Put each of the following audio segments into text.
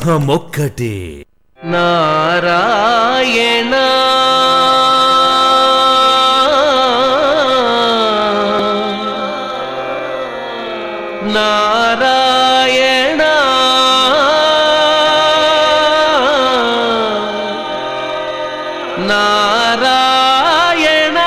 బ్రహ్మమొక్కటే నారాయణ నారాయణ నారాయణ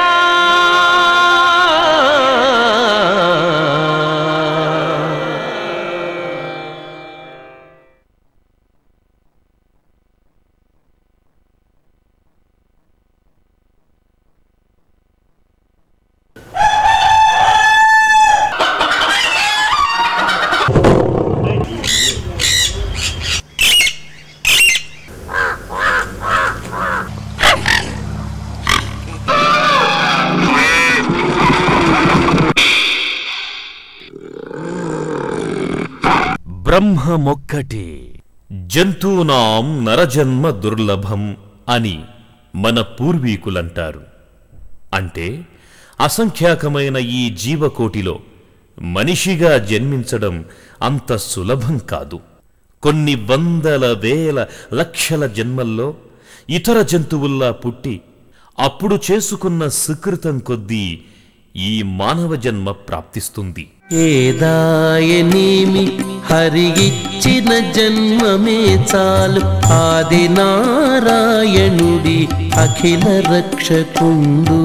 బ్రహ్మమొక్కటే జంతూనాం నరజన్మ దుర్లభం అని మన పూర్వీకులంటారు అంటే అసంఖ్యాకమైన ఈ జీవకోటిలో మనిషిగా జన్మించడం అంత సులభం కాదు కొన్ని వందల వేల లక్షల జన్మల్లో ఇతర జంతువుల్లా పుట్టి అప్పుడు చేసుకున్న సుకృతం కొద్దీ ఈ మానవ జన్మ ప్రాప్తిస్తుంది ఏదాయనేమి హరిగిచ్చిన జన్మమే చాలు ఆది నారాయణుడి అఖిల రక్షకుండు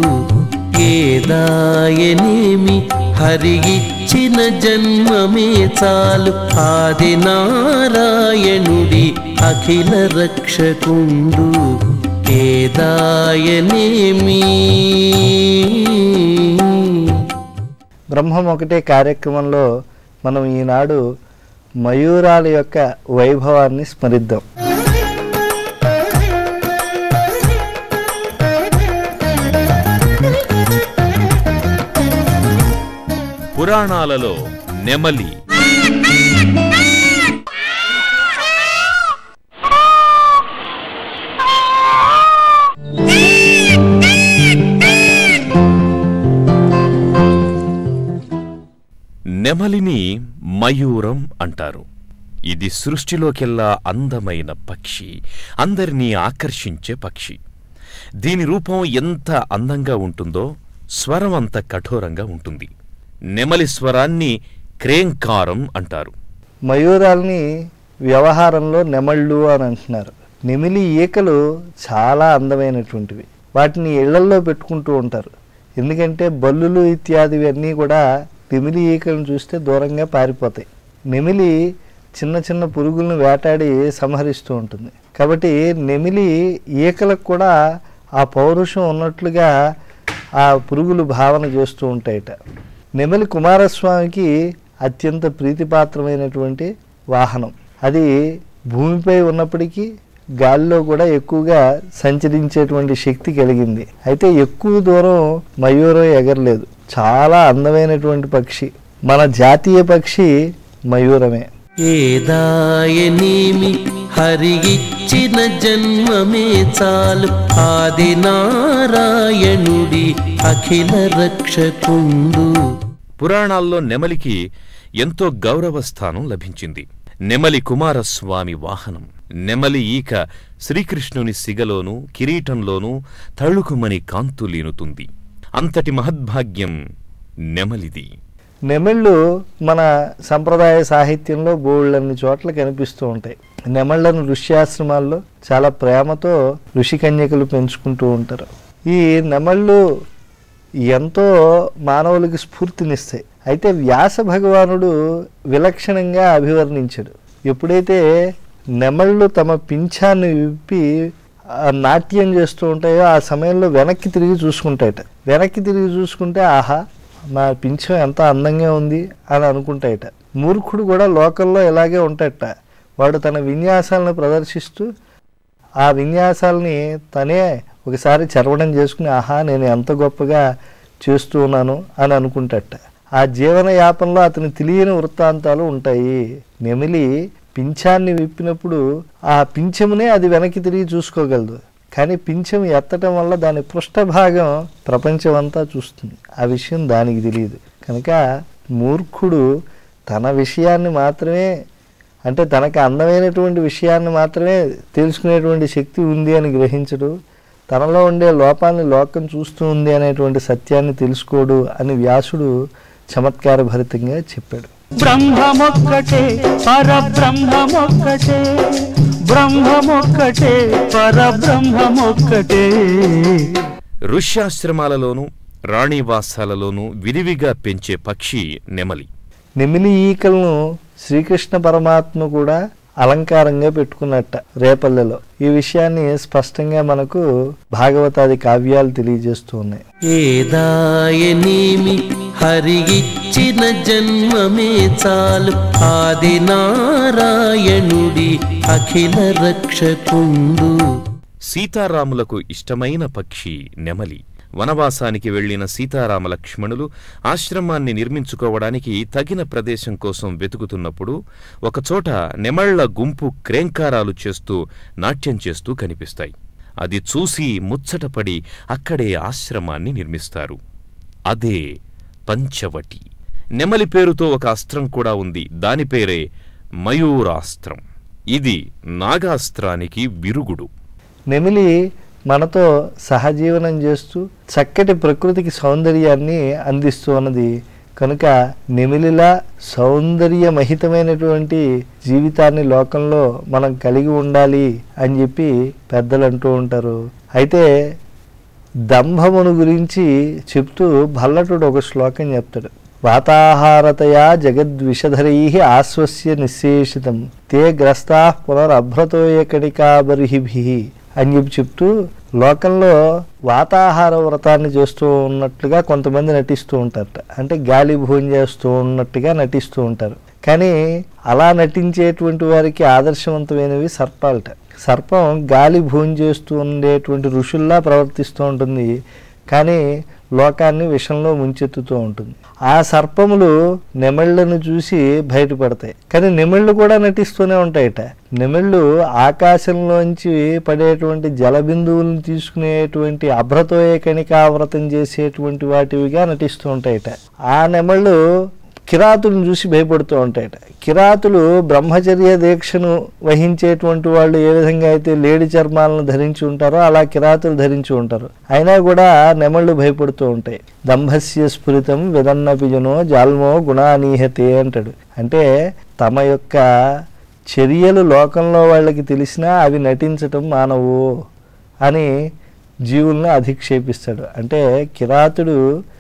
ఏదాయనేమి హరిగిచ్చిన జన్మమే చాలు ఆది నారాయణుడి అఖిల రక్షకుండు ఏదాయనేమి బ్రహ్మం ఒకటే కార్యక్రమంలో మనం ఈనాడు మయూరాల యొక్క వైభవాన్ని స్మరిద్దాం పురాణాలలో నెమలి నెమలిని మయూరం అంటారు ఇది సృష్టిలోకెల్లా అందమైన పక్షి అందరినీ ఆకర్షించే పక్షి దీని రూపం ఎంత అందంగా ఉంటుందో స్వరం అంత కఠోరంగా ఉంటుంది నెమలి స్వరాన్ని క్రేంకారం అంటారు మయూరాల్ని వ్యవహారంలో నెమళ్ళు అని అంటున్నారు నెమిలి ఈకలు చాలా అందమైనటువంటివి వాటిని ఇళ్లల్లో పెట్టుకుంటూ ఉంటారు ఎందుకంటే బల్లులు ఇత్యాదివి అన్నీ కూడా నెమిలి ఈకలను చూస్తే దూరంగా పారిపోతాయి నెమిలి చిన్న చిన్న పురుగులను వేటాడి సంహరిస్తూ ఉంటుంది కాబట్టి నెమిలి ఈకలకు కూడా ఆ పౌరుషం ఉన్నట్లుగా ఆ పురుగులు భావన చేస్తూ ఉంటాయట నెమలి కుమారస్వామికి అత్యంత ప్రీతిపాత్రమైనటువంటి వాహనం అది భూమిపై ఉన్నప్పటికీ గాలిలో కూడా ఎక్కువగా సంచరించేటువంటి శక్తి కలిగింది అయితే ఎక్కువ దూరం మయూరం ఎగరలేదు చాలా అందమైనటువంటి పక్షి మన జాతీయ పక్షి మయూరమే ఏదాయనేమి హరిగిచ్చిన జన్మమే చాలు ఆది నారాయణుడి అఖిల రక్షకుండు పురాణాల్లో నెమలికి ఎంతో గౌరవ స్థానం లభించింది నెమలి కుమారస్వామి వాహనం నెమలి ఈక శ్రీకృష్ణుని సిగలోనూ కిరీటంలోనూ తళుకుమని కాంతులీనుతుంది అంతటి మహద్భాగ్యం నెమలిది నెమళ్ళు మన సంప్రదాయ సాహిత్యంలో బోళ్ళన్ని చోట్ల కనిపిస్తూ ఉంటాయి నెమళ్లను ఋష్యాశ్రమాల్లో చాలా ప్రేమతో ఋషికన్యకలు పెంచుకుంటూ ఉంటారు ఈ నెమళ్ళు ఎంతో మానవులకి స్ఫూర్తినిస్తాయి అయితే వ్యాస భగవానుడు విలక్షణంగా అభివర్ణించాడు ఎప్పుడైతే నెమళ్ళు తమ పింఛాన్ని విప్పి ఆ నాట్యం చేస్తూ ఉంటాయో ఆ సమయంలో వెనక్కి తిరిగి చూసుకుంటాయట వెనక్కి తిరిగి చూసుకుంటే ఆహా నా పింఛం ఎంత అందంగా ఉంది అని అనుకుంటాయట మూర్ఖుడు కూడా లోకల్లో ఇలాగే ఉంటాయట వాడు తన విన్యాసాలను ప్రదర్శిస్తూ ఆ విన్యాసాలని తనే ఒకసారి చరవడం చేసుకుని ఆహా నేను ఎంత గొప్పగా చేస్తూ ఉన్నాను అని అనుకుంటట ఆ జీవన యాపంలో అతని తెలియని వృత్తాంతాలు ఉంటాయి నెమిలి పింఛాన్ని విప్పినప్పుడు ఆ పింఛమునే అది వెనక్కి తిరిగి చూసుకోగలదు కానీ పింఛం ఎత్తటం వల్ల దాని పృష్ఠభాగం ప్రపంచం అంతా చూస్తుంది ఆ విషయం దానికి తెలియదు కనుక మూర్ఖుడు తన విషయాన్ని మాత్రమే అంటే తనకు అందమైనటువంటి విషయాన్ని మాత్రమే తెలుసుకునేటువంటి శక్తి ఉంది అని గ్రహించడు తనలో ఉండే లోపాన్ని లోకం చూస్తూ ఉంది అనేటువంటి సత్యాన్ని తెలుసుకోడు అని వ్యాసుడు చమత్కార భరితంగా చెప్పాడు బ్రహ్మమొక్కటే పరబ్రహ్మమొక్కటే బ్రహ్మమొక్కటే పరబ్రహ్మమొక్కటే ఋష్యాశ్రమాలలోనూ రాణివాసాలలోనూ విరివిగా పెంచే పక్షి నెమలి నెమిలి ఈకలను శ్రీకృష్ణ పరమాత్మ కూడా అలంకారంగా పెట్టుకున్నట్ట రేపల్లెలో ఈ విషయాన్ని స్పష్టంగా మనకు భాగవతాది కావ్యాలు తెలియజేస్తూ ఉన్నాయి ఏదాయనేమి హరి ఇచ్చిన జన్మమే చాలు ఆది నారాయణుడి అఖిల రక్షకుండు సీతారాములకు ఇష్టమైన పక్షి నెమలి వనవాసానికి వెళ్లిన సీతారామ లక్ష్మణులు ఆశ్రమాన్ని నిర్మించుకోవడానికి తగిన ప్రదేశం కోసం వెతుకుతున్నప్పుడు ఒకచోట నెమళ్ల గుంపు క్రేంకారాలు చేస్తూ నాట్యం చేస్తూ కనిపిస్తాయి అది చూసి ముచ్చటపడి అక్కడే ఆశ్రమాన్ని నిర్మిస్తారు అదే పంచవటి నెమలి పేరుతో ఒక అస్త్రం కూడా ఉంది దాని పేరే మయూరాస్త్రం ఇది నాగాస్త్రానికి విరుగుడు నెమిలి మనతో సహజీవనం చేస్తూ చక్కటి ప్రకృతికి సౌందర్యాన్ని అందిస్తూ ఉన్నది కనుక నెమిలిలా సౌందర్యమహితమైనటువంటి జీవితాన్ని లోకంలో మనం కలిగి ఉండాలి అని చెప్పి పెద్దలు అంటూ ఉంటారు అయితే దంభమును గురించి చెప్తూ భల్లటుడు ఒక శ్లోకం చెప్తాడు వాతాహారతయా జగద్విషధరై ఆశ్వస్య నిశేషితం తే గ్రస్తా పునరభ్రతోయకణికాబర్హిభి అని చెప్పి చెప్తూ లోకంలో వాతాహార వ్రతాన్ని చేస్తూ ఉన్నట్లుగా కొంతమంది నటిస్తూ ఉంటారట అంటే గాలి భోజనం చేస్తూ ఉన్నట్టుగా నటిస్తూ ఉంటారు కానీ అలా నటించేటువంటి వారికి ఆదర్శవంతమైనవి సర్పాలట సర్పం గాలి భోజనం చేస్తూ ఉండేటువంటి ఋషుల్లా ప్రవర్తిస్తూ ఉంటుంది కానీ లోకాన్ని విషంలో ముంచెత్తుతూ ఉంటుంది ఆ సర్పములు నెమళ్లను చూసి బయటపడతాయి కానీ నెమళ్ళు కూడా నటిస్తూనే ఉంటాయట నెమళ్ళు ఆకాశంలోంచి పడేటువంటి జలబిందువులను తీసుకునేటువంటి అభ్రతోయ కణికావ్రతం చేసేటువంటి వాటివిగా నటిస్తూ ఉంటాయట ఆ నెమళ్ళు కిరాతులను చూసి భయపడుతూ ఉంటాయట కిరాతులు బ్రహ్మచర్య దీక్షను వహించేటువంటి వాళ్ళు ఏ విధంగా అయితే లేడి చర్మాలను ధరించి ఉంటారో అలా కిరాతులు ధరించి ఉంటారు అయినా కూడా నెమళ్ళు భయపడుతూ ఉంటాయి దంభస్య స్ఫురితం విదన్నపిజనో జాల్మో గుణానీహతే అంటాడు అంటే తమ యొక్క చర్యలు లోకంలో వాళ్ళకి తెలిసినా అవి నటించటం మానవు అని జీవుల్ని అధిక్షేపిస్తాడు అంటే కిరాతుడు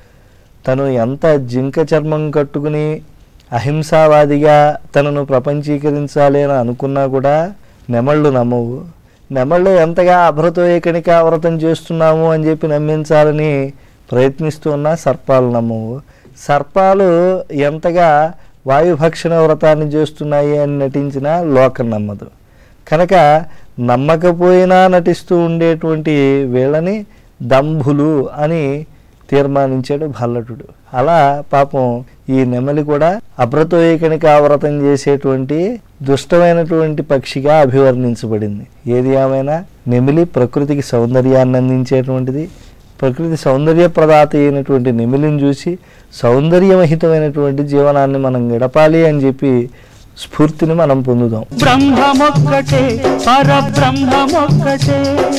తను ఎంత జింక చర్మం కట్టుకుని అహింసావాదిగా తనను ప్రపంచీకరించాలి అని అనుకున్నా కూడా నెమళ్ళు నమ్మవు నెమళ్ళు ఎంతగా అభ్రతోయకణిక వ్రతం చేస్తున్నాము అని చెప్పి నమ్మించాలని ప్రయత్నిస్తూ ఉన్నా సర్పాలు నమ్మవు సర్పాలు ఎంతగా వాయుభక్షణ వ్రతాన్ని చేస్తున్నాయి అని నటించినా లోకం నమ్మదు కనుక నమ్మకపోయినా నటిస్తూ ఉండేటువంటి వీళ్ళని దంభులు అని తీర్మానించాడు భల్లటుడు అలా పాపం ఈ నెమలి కూడా అభ్రతోయకనిక వ్రతం చేసేటువంటి దుష్టమైనటువంటి పక్షిగా అభివర్ణించబడింది ఏది ఏమైనా నెమిలి ప్రకృతికి సౌందర్యాన్ని అందించేటువంటిది ప్రకృతి సౌందర్య ప్రదాత అయినటువంటి నెమిలిని చూసి సౌందర్యమహితమైనటువంటి జీవనాన్ని మనం గడపాలి అని చెప్పి స్ఫూర్తిని మనం పొందుదాం బ్రహ్మమొక్కటే పరబ్రహ్మమొక్కటే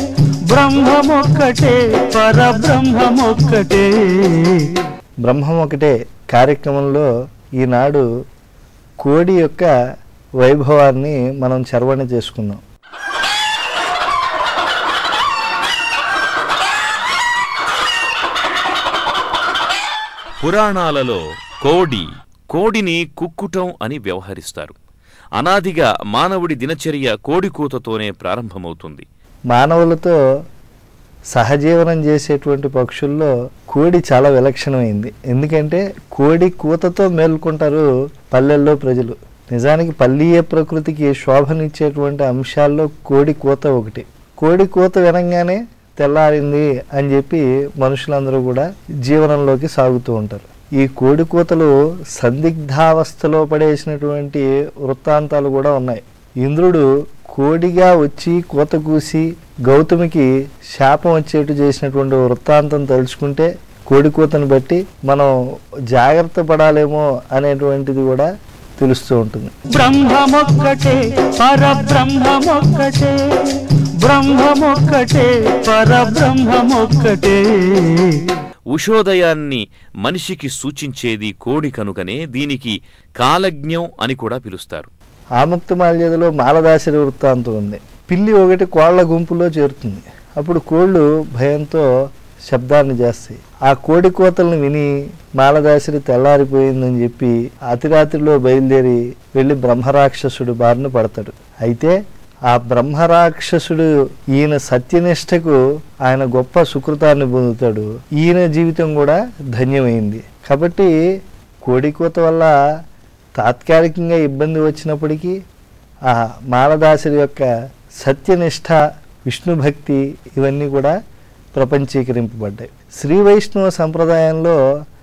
బ్రహ్మమొక్కటే పరబ్రహ్మమొక్కటే బ్రహ్మం ఒకటే కార్యక్రమంలో ఈనాడు కోడి యొక్క వైభవాన్ని మనం చర్వణ చేసుకుందాం పురాణాలలో కోడి కోడిని కుక్కుటం అని వ్యవహరిస్తారు అనాదిగా మానవుడి దినచర్య కోడి కూతతోనే ప్రారంభమవుతుంది మానవులతో సహజీవనం చేసేటువంటి పక్షుల్లో కోడి చాలా విలక్షణమైంది ఎందుకంటే కోడి కూతతో మేల్కొంటారు పల్లెల్లో ప్రజలు నిజానికి పల్లీయ ప్రకృతికి శోభనిచ్చేటువంటి అంశాల్లో కోడి కూత ఒకటి కోడి కూత వినంగానే తెల్లారింది అని చెప్పి మనుషులందరూ కూడా జీవనంలోకి సాగుతూ ఉంటారు ఈ కోడి కూతలు సందిగ్ధావస్థలో పడేసినటువంటి వృత్తాంతాలు కూడా ఉన్నాయి ఇంద్రుడు కోడిగా వచ్చి కూత కూసి గౌతమికి శాపం వచ్చేట్టు చేసినటువంటి వృత్తాంతం తలుచుకుంటే కోడి కూతను బట్టి మనం జాగ్రత్త పడాలేమో అనేటువంటిది కూడా తెలుస్తూ ఉంటుంది బ్రహ్మమొక్కటే పరబ్రహ్మమొక్కటే బ్రహ్మమొక్కటే పరబ్రహ్మమొక్కటే ఉషోదయాన్ని మనిషికి సూచించేది కోడి కనుకనే దీనికి కాలజ్ఞం అని కూడా పిలుస్తారు ఆముక్త మాల్యదలో మాలదాసరి వృత్తాంతం ఉంది పిల్లి ఒకటి కోళ్ల గుంపులో చేరుతుంది అప్పుడు కోళ్ళు భయంతో శబ్దాన్ని చేస్తాయి ఆ కోడి కోతలను విని మాలదాసరి తెల్లారిపోయిందని చెప్పి అతిరాత్రిలో బయలుదేరి వెళ్ళి బ్రహ్మరాక్షసుడు బారిన పడతాడు అయితే ఆ బ్రహ్మరాక్షసుడు ఈయన సత్యనిష్టకు ఆయన గొప్ప సుకృతాన్ని పొందుతాడు ఈయన జీవితం కూడా ధన్యమైంది కాబట్టి కోడి కోత వల్ల తాత్కాలికంగా ఇబ్బంది వచ్చినప్పటికీ ఆ మాలదాసుడి యొక్క సత్యనిష్ట విష్ణు భక్తి ఇవన్నీ కూడా ప్రపంచీకరింపబడ్డాయి శ్రీ వైష్ణవ సంప్రదాయంలో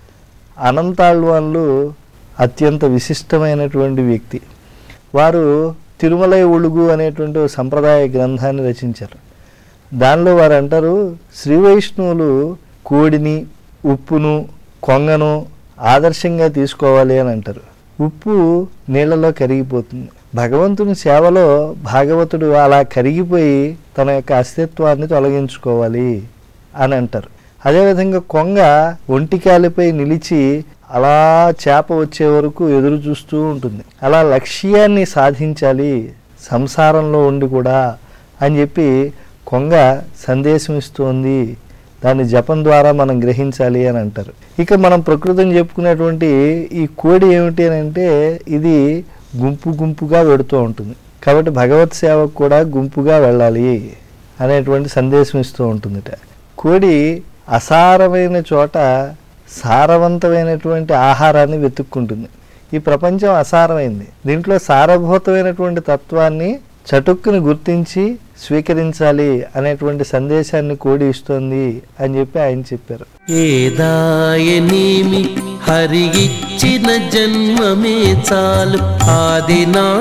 అనంతాళ్వాన్లు అత్యంత విశిష్టమైనటువంటి వ్యక్తి వారు తిరుమలై ఒడుగు అనేటువంటి ఓ సంప్రదాయ గ్రంథాన్ని రచించారు దానిలో వారు అంటారు శ్రీ వైష్ణవులు కోడిని ఉప్పును కొంగను ఆదర్శంగా తీసుకోవాలి అని అంటారు ఉప్పు నీళ్ళలో కరిగిపోతుంది భగవంతుని సేవలో భాగవతుడు అలా కరిగిపోయి తన యొక్క అస్తిత్వాన్ని తొలగించుకోవాలి అని అంటారు అదేవిధంగా కొంగ ఒంటికాలిపై నిలిచి అలా చేప వచ్చే వరకు ఎదురు చూస్తూ ఉంటుంది అలా లక్ష్యాన్ని సాధించాలి సంసారంలో ఉండి కూడా అని చెప్పి కొంగ సందేశం ఇస్తోంది దాని జపం ద్వారా మనం గ్రహించాలి అని అంటారు ఇక మనం ప్రకృతిని చెప్పుకునేటువంటి ఈ కోడి ఏమిటి అని అంటే ఇది గుంపు గుంపుగా వెడుతూ ఉంటుంది కాబట్టి భగవత్ సేవకు కూడా గుంపుగా వెళ్ళాలి అనేటువంటి సందేశం ఇస్తూ ఉంటుందిట కోడి అసారమైన చోట సారవంతమైనటువంటి ఆహారాన్ని వెతుక్కుంటుంది ఈ ప్రపంచం అసారమైంది దీంట్లో సారభూతమైనటువంటి తత్వాన్ని చటుక్కుని గుర్తించి స్వీకరించాలి అనేటువంటి సందేశాన్ని కోడి ఇస్తోంది అని చెప్పి ఆయన చెప్పారు ఏదాయనేమి హరి ఇచ్చిన జన్మమే చాలు ఆది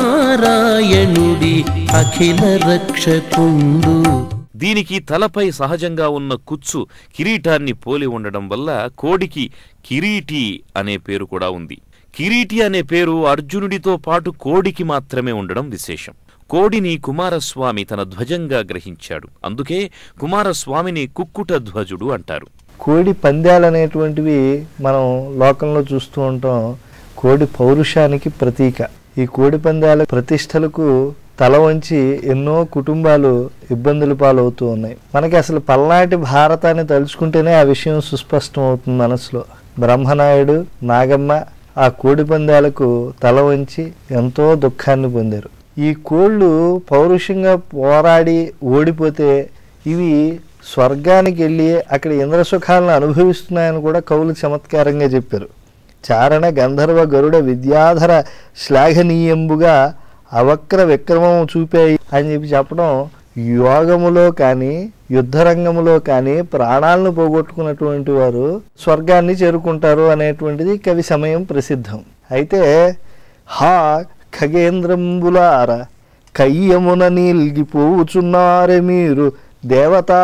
నారాయణుడి అఖిల రక్షకుండు దీనికి తలపై సహజంగా ఉన్న కుచ్చు కిరీటాన్ని పోలి ఉండడం వల్ల కోడికి కిరీటి అనే పేరు కూడా ఉంది కిరీటి అనే పేరు అర్జునుడితో పాటు కోడికి మాత్రమే ఉండడం విశేషం కోడిని కుమారస్వామి తన ధ్వజంగా గ్రహించాడు అందుకే కుమారస్వామిని కుక్కుట ధ్వజుడు అంటారు కోడి పందాలు అనేటువంటివి మనం లోకంలో చూస్తూ ఉంటాం కోడి పౌరుషానికి ప్రతీక ఈ కోడి పందాల ప్రతిష్టలకు తల వంచి ఎన్నో కుటుంబాలు ఇబ్బందుల పాలవుతూ ఉన్నాయి మనకి అసలు పల్నాటి భారతాన్ని తలుచుకుంటేనే ఆ విషయం సుస్పష్టం అవుతుంది మనసులో బ్రహ్మనాయుడు నాగమ్మ ఆ కోడి పందాలకు తల వంచి ఎంతో దుఃఖాన్ని పొందారు ఈ కోళ్ళు పౌరుషంగా పోరాడి ఓడిపోతే ఇవి స్వర్గానికి వెళ్ళి అక్కడ ఇంద్రసుఖాలను అనుభవిస్తున్నాయని కూడా కవులు చమత్కారంగా చెప్పారు చారణ గంధర్వ గరుడ విద్యాధర శ్లాఘనీయంబుగా అవక్ర విక్రమం చూపాయి అని చెప్పి చెప్పడం యోగములో కానీ యుద్ధరంగములో కానీ ప్రాణాలను పోగొట్టుకున్నటువంటి వారు స్వర్గాన్ని చేరుకుంటారు అనేటువంటిది కవి సమయం ప్రసిద్ధం అయితే హా ఖగేంద్రంబులార కయ్యమున నీల్గిపోవుచున్నారే మీరు దేవతా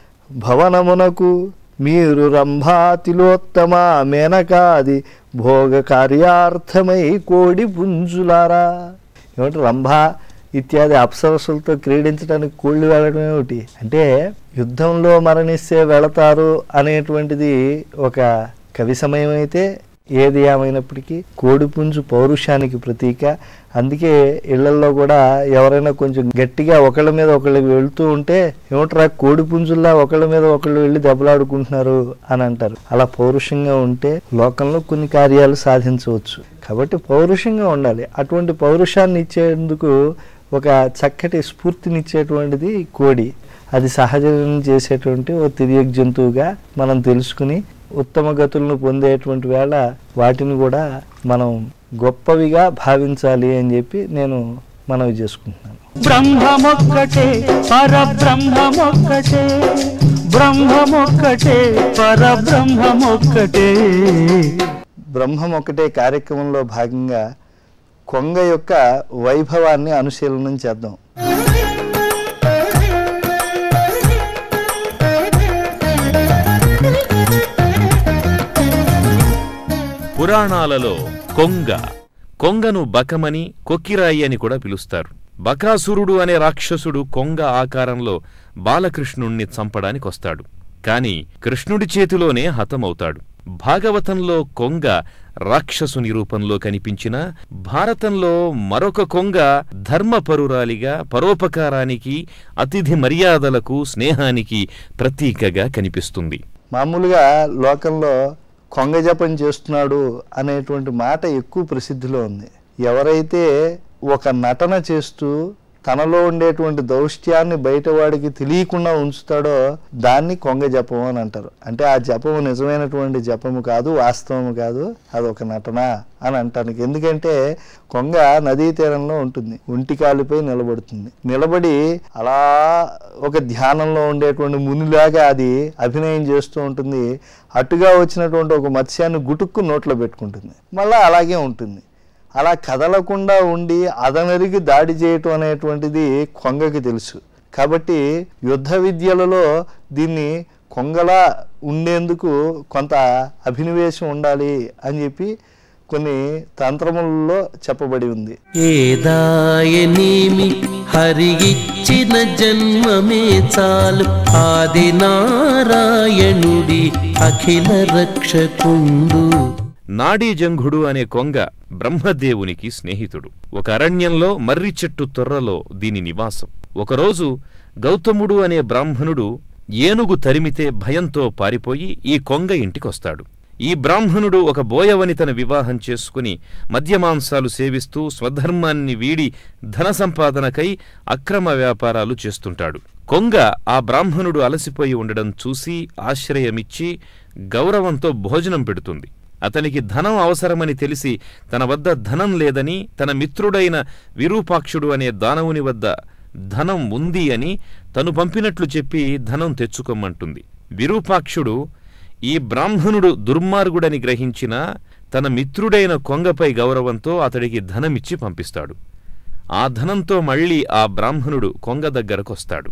భవనమునకు మీరు రంభాతిలోత్తమ మేనకాది భోగ కార్యార్థమై కోడి పుంజులారా ఏమిటి రంభ ఇత్యాది అప్సరసులతో క్రీడించడానికి కోళ్ళు వెళ్ళడం ఏమిటి అంటే యుద్ధంలో మరణిస్తే వెళతారు అనేటువంటిది ఒక కవి సమయం అయితే ఏది ఏమైనప్పటికీ కోడిపుంజు పౌరుషానికి ప్రతీక అందుకే ఇళ్లల్లో కూడా ఎవరైనా కొంచెం గట్టిగా ఒకళ్ళ మీద ఒకళ్ళు వెళ్తూ ఉంటే ఏమిట్రా కోడిపుంజుల్లా ఒకళ్ళ మీద ఒకళ్ళు వెళ్ళి దెబ్బలాడుకుంటున్నారు అని అంటారు అలా పౌరుషంగా ఉంటే లోకంలో కొన్ని కార్యాలు సాధించవచ్చు కాబట్టి పౌరుషంగా ఉండాలి అటువంటి పౌరుషాన్ని ఇచ్చేందుకు ఒక చక్కటి స్ఫూర్తినిచ్చేటువంటిది కోడి అది సహజం చేసేటువంటి ఓ తిరియక్ జంతువుగా మనం తెలుసుకుని ఉత్తమ గతులను పొందేటువంటి వేళ వాటిని కూడా మనం గొప్పవిగా భావించాలి అని చెప్పి నేను మనవి చేసుకుంటున్నాను బ్రహ్మమొక్కటే పరబ్రహ్మమొక్కటే బ్రహ్మమొక్కటే పరబ్రహ్మమొక్కటే బ్రహ్మం ఒకటే కార్యక్రమంలో భాగంగా కొంగ యొక్క వైభవాన్ని అనుశీలనం చేద్దాం పురాణాలలో కొంగ కొంగను బకమని కొక్కిరాయి అని కూడా పిలుస్తారు బకాసురుడు అనే రాక్షసుడు కొంగ ఆకారంలో బాలకృష్ణుణ్ణి చంపడానికొస్తాడు కాని కృష్ణుడి చేతిలోనే హతమవుతాడు భాగవతంలో కొంగ రాక్షసుని రూపంలో కనిపించిన భారతంలో మరొక కొంగ ధర్మపరురాలిగా పరోపకారానికి అతిథి మర్యాదలకు స్నేహానికి ప్రతీకగా కనిపిస్తుంది మామూలుగా లోకంలో కొంగ జపం చేస్తున్నాడు అనేటువంటి మాట ఎక్కువ ప్రసిద్ధిలో ఉంది ఎవరైతే ఒక నటన చేస్తూ తనలో ఉండేటువంటి దౌష్ట్యాన్ని బయటవాడికి తెలియకుండా ఉంచుతాడో దాన్ని కొంగ జపం అని అంటారు అంటే ఆ జపము నిజమైనటువంటి జపము కాదు వాస్తవము కాదు అదొక నటన అని అంటానికి ఎందుకంటే కొంగ నదీ తీరంలో ఉంటుంది ఒంటి కాలుపై నిలబడుతుంది నిలబడి అలా ఒక ధ్యానంలో ఉండేటువంటి మునిలాగా అది అభినయం చేస్తూ ఉంటుంది అటుగా వచ్చినటువంటి ఒక మత్స్యాన్ని గుటుక్కు నోట్లో పెట్టుకుంటుంది మళ్ళీ అలాగే ఉంటుంది అలా కదలకుండా ఉండి అదనరిగి దాడి చేయటం అనేటువంటిది కొంగకి తెలుసు కాబట్టి యుద్ధ విద్యలలో దీన్ని కొంగలా ఉండేందుకు కొంత అభినవేశం ఉండాలి అని చెప్పి కొన్ని తంత్రములలో చెప్పబడి ఉంది ఏదాయనేమి హరి ఇచ్చిన జన్మమే చాలు ఆది నారాయణుడి అఖిల రక్షకుండు నాడీజంఘుడు అనే కొంగ బ్రహ్మదేవునికి స్నేహితుడు ఒక అరణ్యంలో మర్రి చెట్టు తొర్రలో దీని నివాసం ఒకరోజు గౌతముడు అనే బ్రాహ్మణుడు ఏనుగు తరిమితే భయంతో పారిపోయి ఈ కొంగ ఇంటికొస్తాడు ఈ బ్రాహ్మణుడు ఒక బోయవనితను వివాహం చేసుకుని మద్యమాంసాలు సేవిస్తూ స్వధర్మాన్ని వీడి ధన సంపాదనకై అక్రమ వ్యాపారాలు చేస్తుంటాడు కొంగ ఆ బ్రాహ్మణుడు అలసిపోయి ఉండడం చూసి ఆశ్రయమిచ్చి గౌరవంతో భోజనం పెడుతుంది అతనికి ధనం అవసరమని తెలిసి తన వద్ద ధనం లేదని తన మిత్రుడైన విరూపాక్షుడు అనే దానవుని వద్ద ధనం ఉంది అని తను పంపినట్లు చెప్పి ధనం తెచ్చుకోమంటుంది విరూపాక్షుడు ఈ బ్రాహ్మణుడు దుర్మార్గుడని గ్రహించిన తన మిత్రుడైన కొంగపై గౌరవంతో అతడికి ధనమిచ్చి పంపిస్తాడు ఆ ధనంతో మళ్ళీ ఆ బ్రాహ్మణుడు కొంగ దగ్గరకొస్తాడు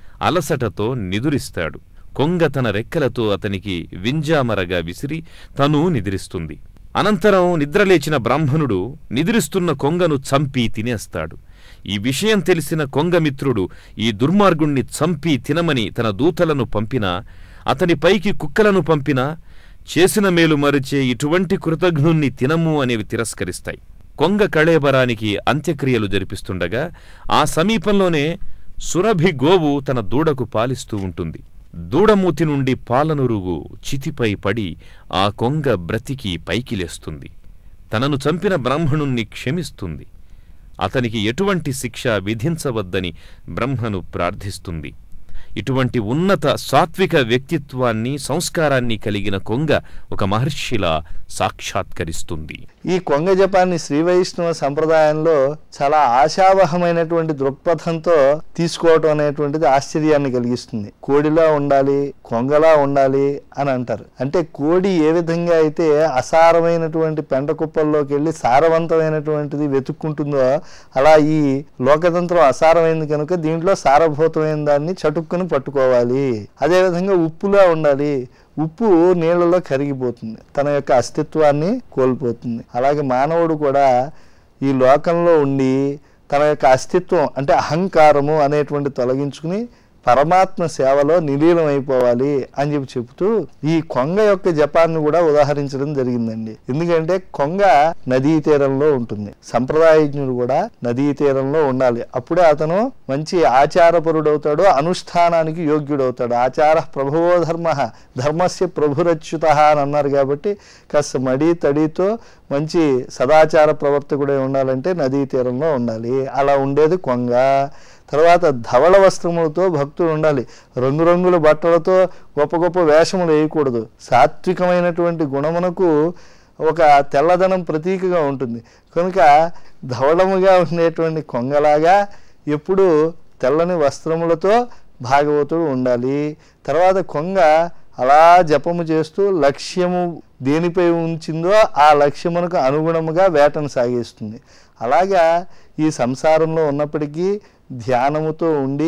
అలసటతో నిదురిస్తాడు కొంగ తన రెక్కలతో అతనికి వింజామరగా విసిరి తను నిద్రిస్తుంది అనంతరం నిద్రలేచిన బ్రాహ్మణుడు నిద్రిస్తున్న కొంగను చంపి తినేస్తాడు ఈ విషయం తెలిసిన కొంగమిత్రుడు ఈ దుర్మార్గుణ్ణి చంపి తినమని తన దూతలను పంపినా అతని పైకి కుక్కలను పంపినా చేసిన మేలు మరిచే ఇటువంటి కృతజ్ఞుణ్ణి తినము అనేవి తిరస్కరిస్తాయి కొంగ కళేబరానికి అంత్యక్రియలు జరిపిస్తుండగా ఆ సమీపంలోనే సురభి గోవు తన దూడకు పాలిస్తూ ఉంటుంది దూడమూతి నుండి పాలనురుగు చితిపై పడి ఆ కొంగ బ్రతికి పైకి లేస్తుంది తనను చంపిన బ్రాహ్మణుణ్ణి క్షమిస్తుంది అతనికి ఎటువంటి శిక్ష విధించవద్దని బ్రహ్మను ప్రార్థిస్తుంది ఇటువంటి ఉన్నత సాత్విక వ్యక్తిత్వాన్ని సంస్కారాన్ని కలిగిన కొంగ ఒక మహర్షిలా సాక్షాత్కరిస్తుంది ఈ కొంగ జపాన్ని శ్రీ వైష్ణవ సంప్రదాయంలో చాలా ఆశావహమైనటువంటి దృక్పథంతో తీసుకోవటం అనేటువంటిది ఆశ్చర్యాన్ని కలిగిస్తుంది కోడిలా ఉండాలి కొంగలా ఉండాలి అని అంటారు అంటే కోడి ఏ విధంగా అయితే అసారమైనటువంటి పెంట కుప్పల్లోకి వెళ్ళి సారవంతమైనటువంటిది వెతుక్కుంటుందో అలా ఈ లోకతంత్రం అసారమైంది కనుక దీంట్లో సారభూతమైన దాన్ని చటుక్కుని పట్టుకోవాలి అదేవిధంగా ఉప్పులా ఉండాలి ఉప్పు నీళ్ళలో కరిగిపోతుంది తన యొక్క అస్తిత్వాన్ని కోల్పోతుంది అలాగే మానవుడు కూడా ఈ లోకంలో ఉండి తన యొక్క అస్తిత్వం అంటే అహంకారము అనేటువంటి తొలగించుకుని పరమాత్మ సేవలో నిలీనం అయిపోవాలి అని చెప్పి చెబుతూ ఈ కొంగ యొక్క జపాన్ని కూడా ఉదాహరించడం జరిగిందండి ఎందుకంటే కొంగ నదీ తీరంలో ఉంటుంది సంప్రదాయజ్ఞుడు కూడా నదీ తీరంలో ఉండాలి అప్పుడే అతను మంచి ఆచారపరుడవుతాడు అనుష్ఠానానికి యోగ్యుడవుతాడు ఆచార ప్రభువో ధర్మ ధర్మస్య ప్రభురచ్యుత అని అన్నారు కాబట్టి కాస్త మడి తడితో మంచి సదాచార ప్రవర్తకుడే ఉండాలంటే నదీ తీరంలో ఉండాలి అలా ఉండేది కొంగ తర్వాత ధవళ వస్త్రములతో భక్తుడు ఉండాలి రంగురంగుల బట్టలతో గొప్ప గొప్ప వేషములు వేయకూడదు సాత్వికమైనటువంటి గుణమునకు ఒక తెల్లదనం ప్రతీకగా ఉంటుంది కనుక ధవళముగా ఉండేటువంటి కొంగలాగా ఎప్పుడు తెల్లని వస్త్రములతో భాగవతుడు ఉండాలి తర్వాత కొంగ అలా జపము చేస్తూ లక్ష్యము దేనిపై ఉంచిందో ఆ లక్ష్యమునకు అనుగుణముగా వేటను సాగిస్తుంది అలాగా ఈ సంసారంలో ఉన్నప్పటికీ ధ్యానముతో ఉండి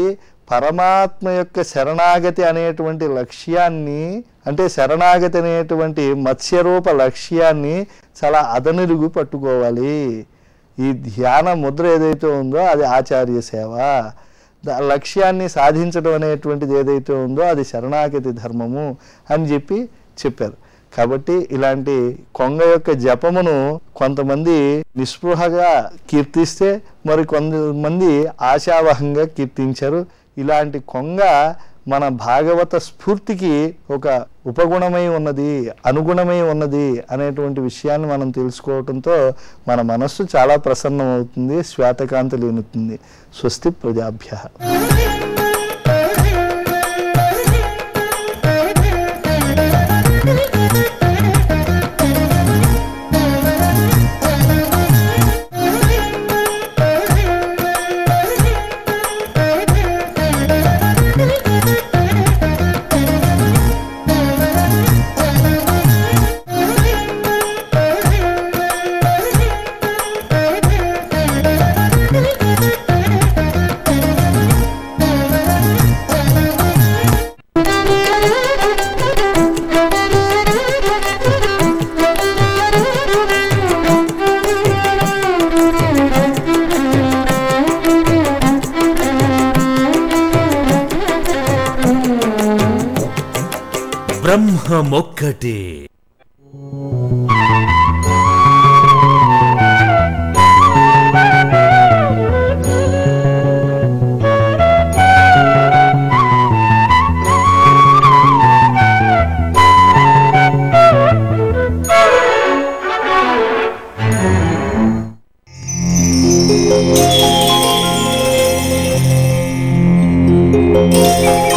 పరమాత్మ యొక్క శరణాగతి అనేటువంటి లక్ష్యాన్ని అంటే శరణాగతి అనేటువంటి మత్స్యరూప లక్ష్యాన్ని చాలా అదనురుగు పట్టుకోవాలి ఈ ధ్యాన ముద్ర ఏదైతే ఉందో అది ఆచార్య సేవ దా- లక్ష్యాన్ని సాధించడం అనేటువంటిది ఏదైతే ఉందో అది శరణాగతి ధర్మము అని చెప్పి చెప్పారు కాబట్టి ఇలాంటి కొంగ యొక్క జపమును కొంతమంది నిస్పృహగా కీర్తిస్తే మరి కొంతమంది ఆశావహంగా కీర్తించారు ఇలాంటి కొంగ మన భాగవత స్ఫూర్తికి ఒక ఉపగుణమై ఉన్నది అనుగుణమై ఉన్నది అనేటువంటి విషయాన్ని మనం తెలుసుకోవటంతో మన మనస్సు చాలా ప్రసన్నం అవుతుంది శ్వేతకాంతి లేనుతుంది స్వస్తి ప్రజాభ్య బ్రహ్మమొక్కటే Thank